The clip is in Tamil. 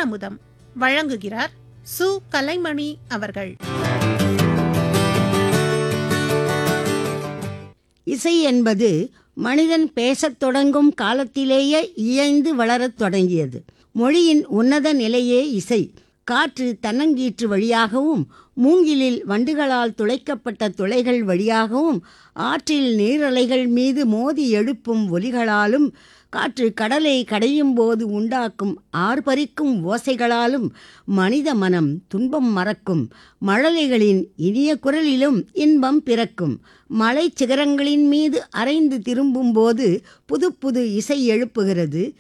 தமிழமுதம் வழங்குகிறார் சு கலைமணி அவர்கள் இசை என்பது மனிதன் பேசத் தொடங்கும் காலத்திலேயே இயைந்து வளரத் தொடங்கியது மொழியின் உன்னத நிலையே இசை காற்று தன்னங்கீற்று வழியாகவும் மூங்கிலில் வண்டுகளால் துளைக்கப்பட்ட துளைகள் வழியாகவும் ஆற்றில் நீரலைகள் மீது மோதி எழுப்பும் ஒலிகளாலும் காற்று கடலை கடையும் போது உண்டாக்கும் ஆர்ப்பரிக்கும் ஓசைகளாலும் மனித மனம் துன்பம் மறக்கும் மழலைகளின் இனிய குரலிலும் இன்பம் பிறக்கும் மலை சிகரங்களின் மீது அரைந்து திரும்பும் போது புது புது இசை எழுப்புகிறது